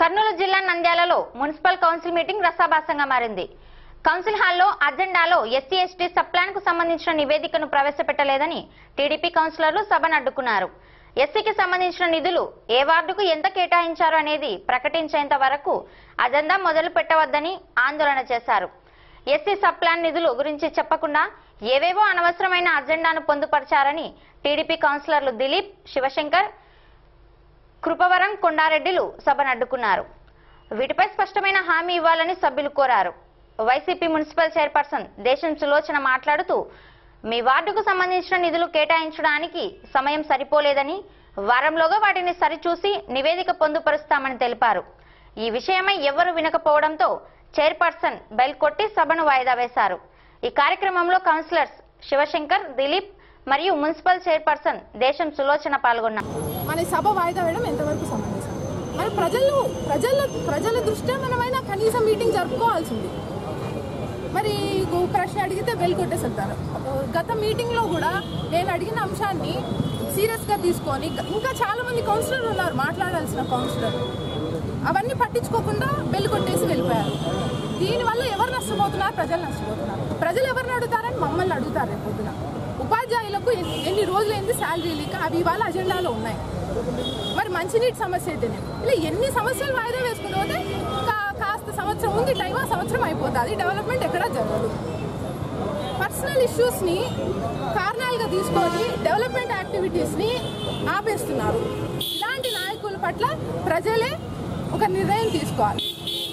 కర్నూలు జిల్లా నంద్యాలలో municipal council meeting రసాభాసంగా మారింది కౌన్సిల్ హాల్లో అజెండాలో ఎస్సీ ఎస్టీ సబ్ ప్లాన్ కు సంబంధించిన నివేదికను ప్రవేశపెట్టలేదని టీడీపీ కౌన్సిలర్లు సభను అడ్డుకున్నారు ఎస్సీకి సంబంధించిన నిధులు ఏ వార్డుకు ఎంత కేటాయించారు అనేది ప్రకటించేంత వరకు అజెండా మొదలు పెట్టవద్దని ఆందోళన చేశారు ఎస్సీ సబ్ ప్లాన్ నిధులు గురించి చెప్పకుండా ఏవేవో అనవసరమైన అజెండాను పొందుపరిచారని టీడీపీ కౌన్సిలర్లు దిలీప్ శివశంకర్ కృపవరం కొండారెడ్డిలు సభను అడ్డుకున్నారు వీటిపై స్పష్టమైన హామీ ఇవ్వాలని సభ్యులు కోరారు వైసీపీ మున్సిపల్ చైర్పర్సన్ దేశం సులోచన మాట్లాడుతూ మీ వార్డుకు సంబంధించిన నిధులు కేటాయించడానికి సమయం సరిపోలేదని వారంలోగా వాటిని సరిచూసి నివేదిక పొందుపరుస్తామని తెలిపారు ఈ విషయమై ఎవరు వినకపోవడంతో చైర్పర్సన్ బెల్ కొట్టి సభను వాయిదా వేశారు ఈ కార్యక్రమంలో కౌన్సిలర్స్ శివశంకర్ దిలీప్ మరియు మున్సిపల్ చైర్పర్సన్ దేశం సులోచన పాల్గొన్నారు మన ఈ సభ వాయిదా వేయడం ఎంతవరకు సమంజసం మరి ప్రజలు ప్రజల ప్రజల దృష్ట్యా మనమైనా కనీసం మీటింగ్ జరుపుకోవాల్సింది మరి ఇంకో ప్రశ్న అడిగితే వెళ్ళి కొట్టేసేళ్తారు గత మీటింగ్లో కూడా నేను అడిగిన అంశాన్ని సీరియస్గా తీసుకొని గ- ఇంకా చాలా మంది కౌన్సిలర్ ఉన్నారు మాట్లాడాల్సిన కౌన్సిలర్ అవన్నీ పట్టించుకోకుండా బెల్లి కొట్టేసి వెళ్ళిపోయారు దీనివల్ల ఎవరు నష్టపోతున్నారు ప్రజలు నష్టపోతున్నారు ప్రజలు ఎవరిని అడుగుతారని మమ్మల్ని అడుగుతారు రేపు పొద్దున ఉపాధ్యాయులకు ఎన్ని- ఎన్ని రోజులైంది శాలరీ లేక అవి ఇవాళ అజెండాలో ఉన్నాయి మరి మంచినీటి సమస్య అయితేనే ఇలా ఎన్ని సమస్యలు వాయిదా వేసుకుని పోతే కా- కాస్త సంవత్సరం ఉంది టైం ఆ సంవత్సరం అయిపోతుంది డెవలప్మెంట్ ఎక్కడా జరగదు పర్సనల్ ఇష్యూస్ని కారణాలుగా తీసుకొని డెవలప్మెంట్ యాక్టివిటీస్ని ఆపేస్తున్నారు ఇలాంటి నాయకుల పట్ల ప్రజలే ఒక నిర్ణయం తీసుకోవాలి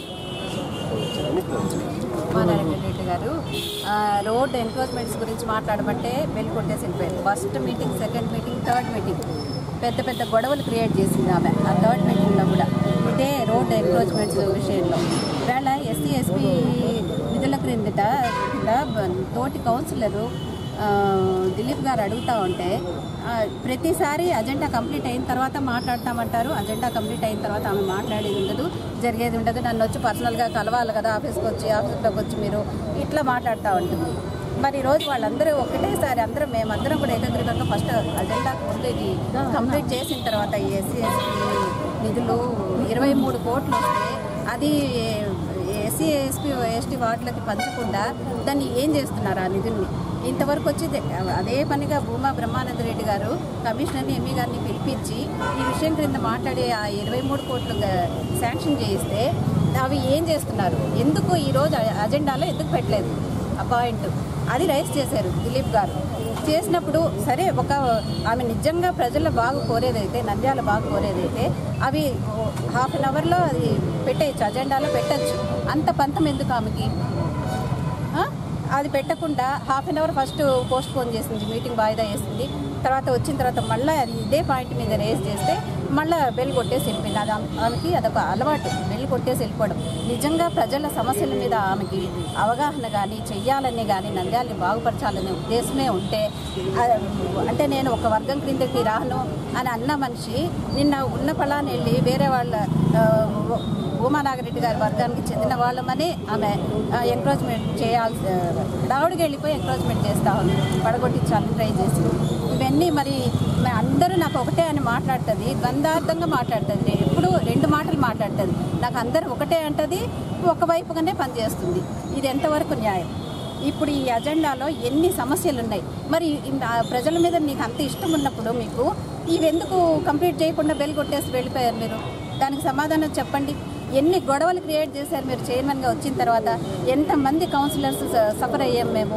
మానారెడ్డి రెడ్డి గారు ఆ, రోడ్ ఎన్క్రోచ్మెంట్స్ గురించి మాట్లాడమంటే వెళ్ళి కొట్టేసి వెళ్ళిపోయారు first meeting second meeting third meeting పెద్ద పెద్ద గొడవలు క్రియేట్ చేసింది ఆమె ఆ థర్డ్ మీటింగ్లో కూడా ఇదే రోడ్ ఎన్క్రోచ్మెంట్స్ విషయంలో ఇవాళ ఎస్సీ ఎస్పీ నిధుల క్రిందట కింద బ- తోటి కౌన్సిలరు ఆ, దిలీప్ గారు అడుగుతా ఉంటే ఆ, ప్రతిసారి అజెండా కంప్లీట్ అయిన తర్వాత మాట్లాడతామంటారు అజెండా కంప్లీట్ అయిన తర్వాత ఆమె మాట్లాడేది ఉండదు జరిగేది ఉండదు నన్ను వచ్చి పర్సనల్గా కలవాలి కదా ఆఫీస్కి వచ్చి ఆఫీస్లోకి వచ్చి మీరు ఇట్లా మాట్లాడుతూ ఉంటుంది మరి ఈ రోజు వాళ్ళందరూ ఒకటేసారి అందరం మేమందరం కూడా ఏకగ్రీవంగా ఫస్ట్ అజెండా కంప్లీట్ కంప్లీట్ చేసిన తర్వాత ఈ ఎస్సీ ఎస్టీ నిధులు ఇరవై మూడు కోట్లు వస్తే అది ఎస్సీ ఎస్పీ ఎస్టీ వార్డులకి పంచకుండా దాన్ని ఏం చేస్తున్నారు ఆ నిధుల్ని ఇంతవరకు వచ్చి దే- అదే పనిగా భూమా బ్రహ్మానంద రెడ్డి గారు కమిషనర్ని ఎంఈ గారిని పిలిపించి ఈ విషయం క్రింద మాట్లాడి ఆ ఇరవై మూడు కోట్లు గ- శాంక్షన్ చేయిస్తే అవి ఏం చేస్తున్నారు ఎందుకు ఈరోజు అ- అజెండాలో ఎందుకు పెట్టలేదు ఆ పాయింట్ అది రైస్ చేశారు దిలీప్ గారు చేసినప్పుడు సరే ఒక ఆమె నిజంగా ప్రజల బాగు కోరేదైతే నంద్యాల బాగు కోరేదైతే అవి హాఫ్ అన్ అవర్లో అది పెట్టేయచ్చు అజెండాలో పెట్టచ్చు అంత పంతం ఎందుకు ఆమెకి ఆ? అది పెట్టకుండా half an hour first postpone చేసింది మీటింగ్ వాయిదా వేసింది తర్వాత వచ్చిన తర్వాత మళ్ళీ అది ఇదే పాయింట్ మీద రేస్ చేస్తే మళ్ళీ బెల్ కొట్టేసి వెళ్ళిపోయింది అది ఆమె- ఆమెకి అదొక అలవాటు బెల్ కొట్టేసి వెళ్ళిపోవడం నిజంగా ప్రజల సమస్యల మీద ఆమెకి అవగాహన కానీ చెయ్యాలని కానీ నంద్యాలని బాగుపరచాలనే ఉద్దేశమే ఉంటే ఆ, అంటే నేను ఒక వర్గం క్రిందకి రాను అని అన్న మనిషి నిన్న ఉన్న ఫలాన్ని వెళ్ళి వేరే వాళ్ళ ఆ, ఉమానాగరెడ్డి గారి వర్గానికి చెందిన వాళ్ళమని ఆమె ఎంకరేజ్మెంట్ చేయాల్సి రావుడికి వెళ్ళిపోయి ఎంకరేజ్మెంట్ చేస్తా ఉంది పడగొట్టించాలని ట్రై చేసి ఇవన్నీ మరి మరి అందరూ నాకు ఒకటే అని మాట్లాడుతుంది ద్వందార్థంగా మాట్లాడుతుంది నేను ఎప్పుడు రెండు మాటలు మాట్లాడుతుంది నాకు అందరూ ఒకటే అంటది ఒకవైపుగానే పనిచేస్తుంది ఇది ఎంతవరకు న్యాయం ఇప్పుడు ఈ అజెండాలో ఎన్ని సమస్యలు ఉన్నాయి మరి ఇన్- ఆ ప్రజల మీద నీకు అంత ఇష్టం ఉన్నప్పుడు మీకు ఇవెందుకు కంప్లీట్ చేయకుండా బెల్ కొట్టేసి వెళ్ళిపోయారు మీరు దానికి సమాధానం చెప్పండి ఎన్ని గొడవలు క్రియేట్ చేశారు మీరు చైర్మన్గా వచ్చిన తర్వాత ఎంతమంది కౌన్సిలర్స్ స- సఫర్ అయ్యాం మేము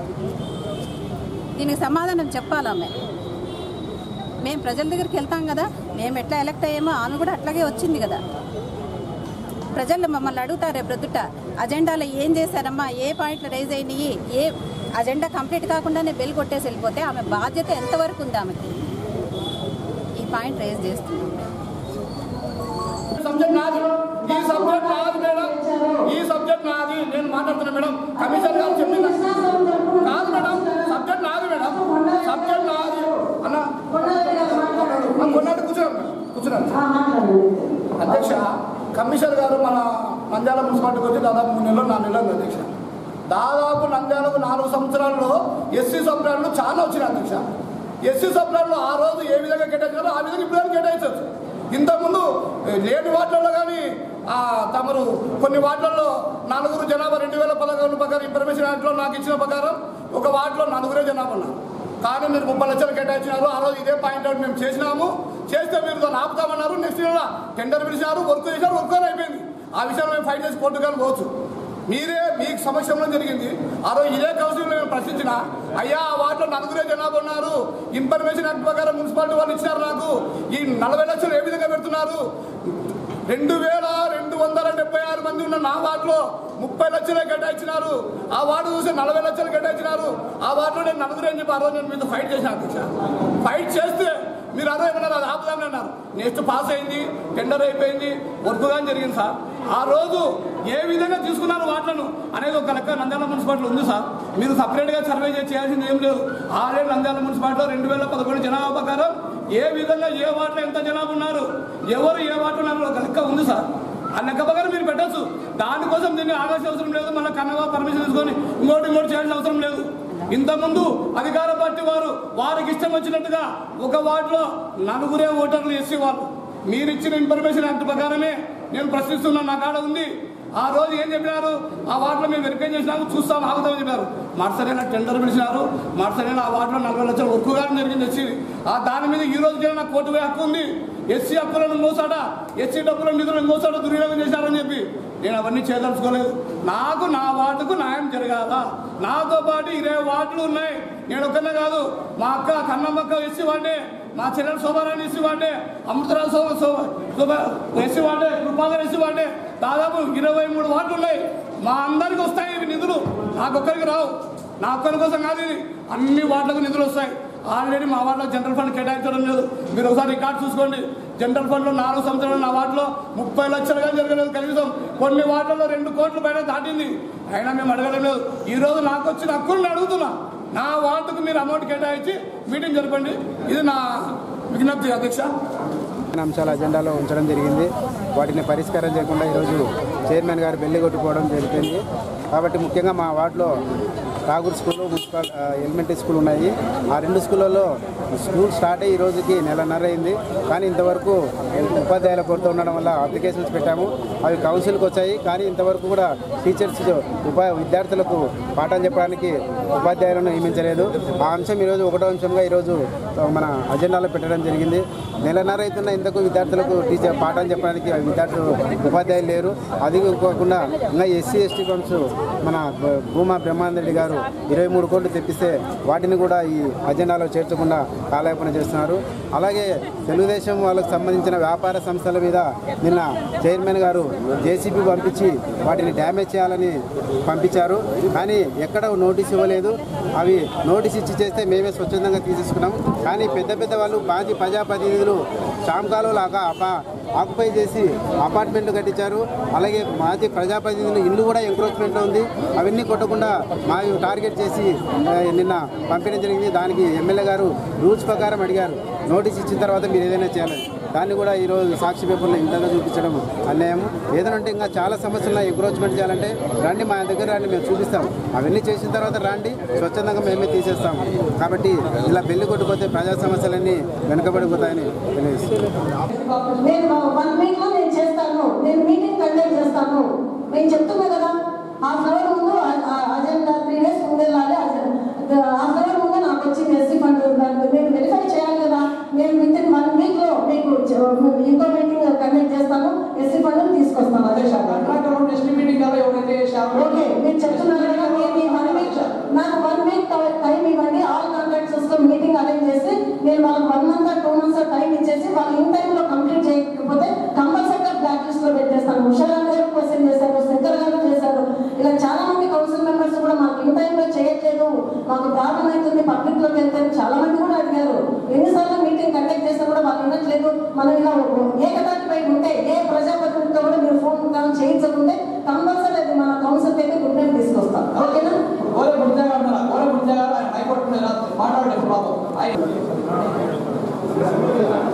దీనికి సమాధానం చెప్పాలామె మేము ప్రజల దగ్గరికి వెళ్తాం కదా మేము ఎట్లా ఎలక్ట్ అయ్యామో ఆమె కూడా అట్లాగే వచ్చింది కదా ప్రజలు మమ్మల్ని అడుగుతారే ప్రొద్దుట అజెండాలో ఏం చేశారమ్మా ఏ పాయింట్లు రైజ్ అయినాయి ఏ అజెండా కంప్లీట్ కాకుండానే బెల్ కొట్టేసి వెళ్ళిపోతే ఆమె బాధ్యత ఎంతవరకు ఉంది ఆమెకి ఈ పాయింట్ రైజ్ చేస్తున్నాం సబ్జెక్ట్ నాది ఈ సబ్జెక్ట్ నాది మేడం ఈ సబ్జెక్ట్ నాది నేను మాట్లాడుతున్నా మేడం కమిషనర్ గారు చెప్పింది కాదు మేడం సబ్జెక్ట్ నాది మేడం సబ్జెక్ట్ నాది అన్న కొన్నాడు కూర్చున్నాను కూర్చున్నాను అధ్యక్ష కమిషనర్ గారు మన నంద్యాల మున్సిపాలిటీకి వచ్చి దాదాపు మూడు నెలలు నాలుగు నెలలు అయింది అధ్యక్ష దాదాపు నంద్యాలకు నాలుగు సంవత్సరాల్లో ఎస్సీ సబ్లాన్లు చాలా వచ్చినాయి అధ్యక్ష ఎస్సీ సబ్లాన్లు ఆ రోజు ఏ విధంగా కేటాయించాలో ఆ విధంగా ఇప్పుడు కేటాయించవచ్చు ఇంతకుముందు లేని వాటిల్లో కానీ ఆ, తమరు కొన్ని వార్డులలో నలుగురు జనాభా రెండు వేల పదకొండు ప్రకారం ఇన్ఫర్మేషన్ యాక్ట్లో నాకు ఇచ్చిన ప్రకారం ఒక వార్డులో నలుగురే జనాభా ఉన్నారు కానీ మీరు ముప్పై లక్షలు కేటాయించినారు ఆ రోజు ఇదే పాయింట్ అవుట్ మేము చేసినాము చేస్తే మీరు దాన్ని ఆపుతామన్నారు నెక్స్ట్ నెల టెండర్ పిలిచినారు వర్క్ చేశారు వర్క్ అయిపోయింది ఆ విషయంలో మేము ఫైట్ చేసి కోర్టు కానీ పోవచ్చు మీరే మీకు సమస్యలో జరిగింది ఆ రోజు ఇదే కౌన్సిల్ మేము ప్రశ్నించిన అయ్యా ఆ వార్డులో నలుగురే జనాభా ఉన్నారు ఇన్ఫర్మేషన్ యాక్ట్ ప్రకారం మున్సిపాలిటీ వాళ్ళు ఇచ్చినారు నాకు ఈ నలభై లక్షలు ఏ విధంగా పెడుతున్నారు రెండు వేల రెండు వందల డెబ్బై ఆరు మంది ఉన్న నా వార్డులో ముప్పై లక్షలే కేటాయించినారు ఆ వార్డు చూసి నలభై లక్షలు కేటాయించినారు ఆ వార్డులో నేను నలుగురు అని చెప్పి ఆ రోజు నేను మీతో ఫైట్ చేశాను అధ్యక్ష ఫైట్ చేస్తే మీరు అదే ఏమన్నారు అది ఆపుదామని అన్నారు నెక్స్ట్ పాస్ అయింది టెండర్ అయిపోయింది వర్క్ కానీ జరిగింది సార్ ఆ రోజు ఏ విధంగా తీసుకున్నారు వాటిలను అనేది ఒక లెక్క నంద్యాల మున్సిపాలిటీ ఉంది సార్ మీరు సపరేట్గా సర్వే చేసి చేయాల్సింది ఏం లేదు ఆల్రెడీ నంద్యాల మున్సిపాలిటీలో రెండు వేల పదకొండు జనాభా ప్రకారం ఏ విధంగా ఏ వాటిలో ఎంత జనాభా ఉన్నారు ఎవరు ఏ వాటిలో ఉన్నారు ఒక లెక్క ఉంది సార్ ఆ లెక్క ప్రకారం మీరు పెట్టచ్చు దానికోసం దీన్ని ఆగాల్సిన అవసరం లేదు మళ్ళీ కన్నవా పర్మిషన్ తీసుకొని ఇంకోటి ఇంకోటి చేయాల్సిన అవసరం లేదు ఇంతకుముందు అధికార పార్టీ వారు వారికి ఇష్టం వచ్చినట్టుగా ఒక వార్డులో నలుగురే ఓటర్లు ఎస్సీ వాళ్ళు మీరు ఇచ్చిన ఇన్ఫర్మేషన్ యాక్ట్ ప్రకారమే నేను ప్రశ్నిస్తున్నాను నా కాడ ఉంది ఆ రోజు ఏం చెప్పినారు ఆ వార్డులో మేము వెరిఫై చేసినాము చూస్తాం ఆగుతామని చెప్పారు మరుసరైన టెండర్ పిలిచినారు మరుసరైన ఆ వార్డులో నలభై లక్షల ఒక్కు గారు జరిగింది వచ్చి ఆ దాని మీద ఈ రోజు నాకు కోర్టు పోయే హక్కు ఉంది ఎస్సీ హక్కులను మోసాట ఎస్సీ డబ్బుల నిధులను మోసాట దుర్వినియోగం చేశారని చెప్పి నేను అవన్నీ చేయదలుచుకోలేదు నాకు నా వార్డుకు న్యాయం జరగాల నాతో పాటు ఇరవై వార్డులు ఉన్నాయి నేను ఒక్కనే కాదు మా అక్క కన్నమ్మక్క ఎస్సీ వాడే మా చెల్లెలు శోభారాణి ఎస్సీ వాడే అమృతరావు శోభ శోభ శోభ ఎస్సీ వాడే కృపాగర్ ఎస్సీ వాడే దాదాపు ఇరవై మూడు వార్డులు ఉన్నాయి మా అందరికి వస్తాయి ఇవి నిధులు నాకొక్కరికి రావు నా ఒక్కరి కోసం కాదు ఇది అన్ని వార్డులకు నిధులు వస్తాయి ఆల్రెడీ మా వార్డులో జనరల్ ఫండ్ కేటాయించడం లేదు మీరు ఒకసారి రికార్డ్ చూసుకోండి జనరల్ ఫండ్లో నాలుగు సంవత్సరాలు నా వార్డులో ముప్పై లక్షలుగా జరగలేదు కనీసం కొన్ని వార్డులలో రెండు కోట్ల పైన దాటింది అయినా మేము అడగడం లేదు ఈ రోజు నాకు వచ్చిన హక్కులను అడుగుతున్నా నా వార్డుకు మీరు అమౌంట్ కేటాయించి మీటింగ్ జరపండి ఇది నా విజ్ఞప్తి అధ్యక్ష అంశాల అజెండాలో ఉంచడం జరిగింది వాటిని పరిష్కారం చేయకుండా ఈరోజు చైర్మన్ గారు బెల్లి కొట్టుకోవడం జరిగింది కాబట్టి ముఖ్యంగా మా వార్డులో ఠాగూర్ స్కూల్ మున్సిపల్ ఆ, ఎలిమెంటరీ స్కూల్ ఉన్నాయి ఆ రెండు స్కూళ్ళలో స్కూల్ స్టార్ట్ అయ్యి ఈ రోజుకి నెలన్నర అయింది కానీ ఇంతవరకు ఉపాధ్యాయుల కొరత ఉండడం వల్ల అప్లికేషన్స్ పెట్టాము అవి కౌన్సిల్కి వచ్చాయి కానీ ఇంతవరకు కూడా టీచర్స్ ఉపా విద్యార్థులకు పాఠాలు చెప్పడానికి ఉపాధ్యాయులను నియమించలేదు ఆ అంశం ఈరోజు ఒకటో అంశంగా ఈరోజు మన అజెండాలో పెట్టడం జరిగింది నెలన్నర అవుతున్న ఇంతకు విద్యార్థులకు టీచర్ పాఠాలు చెప్పడానికి విద్యార్థులు ఉపాధ్యాయులు లేరు అది కాకుండా ఇంకా ఎస్సీ ఎస్టీ ఫండ్స్ మన బ- భూమా బ్రహ్మానందరెడ్డి గారు ఇరవై మూడు కోట్లు తెప్పిస్తే వాటిని కూడా ఈ అజెండాలో చేర్చకుండా కాలయాపన చేస్తున్నారు అలాగే తెలుగుదేశం వాళ్ళకు సంబంధించిన వ్యాపార సంస్థల మీద నిన్న చైర్మన్ గారు జేసీబీ పంపించి వాటిని డ్యామేజ్ చేయాలని పంపించారు కానీ ఎక్కడ నోటీస్ ఇవ్వలేదు అవి నోటీస్ ఇచ్చి చేస్తే మేమే స్వచ్ఛందంగా తీసేసుకున్నాం కానీ పెద్ద పెద్ద వాళ్ళు మాజీ ప్రజాప్రతినిధులు శాంకాలో లాగా అపా ఆక్యుపై చేసి అపార్ట్మెంట్లు కట్టించారు అలాగే మాజీ ప్రజాప్రతినిధులు ఇల్లు కూడా ఎంక్రోచ్మెంట్లో ఉంది అవన్నీ కొట్టకుండా మా టార్గెట్ చేసి ఆ, నిన్న పంపించడం జరిగింది దానికి ఎమ్మెల్యే గారు రూల్స్ ప్రకారం అడిగారు నోటీస్ ఇచ్చిన తర్వాత మీరు ఏదైనా చేయాలని దాన్ని కూడా ఈరోజు సాక్షి పేపర్లో ఇంతగా చూపించడం అన్యాయం ఏదంటే ఇంకా చాలా సమస్యలు ఎంక్రోచ్మెంట్ చేయాలంటే రండి మా దగ్గర రండి మేము చూపిస్తాం అవన్నీ చేసిన తర్వాత రండి స్వచ్ఛందంగా మేమే తీసేస్తాం కాబట్టి ఇలా పెళ్లి కొట్టుపోతే ప్రజా సమస్యలన్నీ వెనుకబడిపోతాయని తెలియజేస్తున్నాం నేను వన్ వీక్ లో నేను చేస్తాను నేను మీటింగ్ కండక్ట్ చేస్తాను నేను చెప్తున్నా కదా హాఫ్ అన్ అవర్ ముందు అజెండా త్రీ డేస్ ముందు వెళ్ళాలి హాఫ్ అన్ అవర్ ముందు నాకు వచ్చింది ఎస్సీ ఫండ్ నేను వెరిఫై చేయాలి కదా నేను విత్ ఇన్ వన్ వీక్ లో మీకు చ- ఇంకో మీటింగ్ కండక్ట్ చేస్తాను ఎస్సీ ఫండ్ తీసుకొస్తాను అదే శాఖ నెక్స్ట్ మీటింగ్ కదా ఎవరైతే చేశారో ఓకే మీరు చెప్తున్నారు కదా నేను ఈ వన్ వీక్ నాకు వన్ వీక్ టైం ఇవ్వండి ఆల్ కాంట్రాక్టర్స్ తో మీటింగ్ అరేంజ్ చేసి నేను వాళ్ళకి one month two months time ఇచ్చేసి వాళ్ళు ఇన్ టైం లో కంప్లీట్ చేయకపోతే కంపల్సరీగా బ్లాక్ లిస్ట్ లో పెట్టేస్తాను ఉషారాం గారు క్వశ్చన్ చేశారు శంకర్ గారు చేశారు ఇలా చాలా మంది కౌన్సిల్ మెంబర్స్ కూడా మాకు ఇన్ టైం లో చేయట్లేదు మాకు ప్రాబ్లం అవుతుంది పబ్లిక్ లోకి వెళ్తే చాలా మంది కూడా అడిగారు ఎన్నిసార్లు మీటింగ్ కండక్ట్ చేసినా కూడా వాళ్ళు వినట్లేదు మనం ఇలా ఏకతాటిపై ఉంటే ఏ ప్రజాప్రతినిధితో కూడా మీరు ఫోన్ కాల్ చేయించకుంటే కంపల్సరీ అది మన కౌన్సిల్ అయితే గుడ్ నైట్ తీసుకొస్తాం ఓకేనా ఓరే బుద్ధ గారు అంటారా ఓరే బుద్ధ గారు ఆయన హైకోర్టు మీద మాట్లాడండి పాపం ఆయన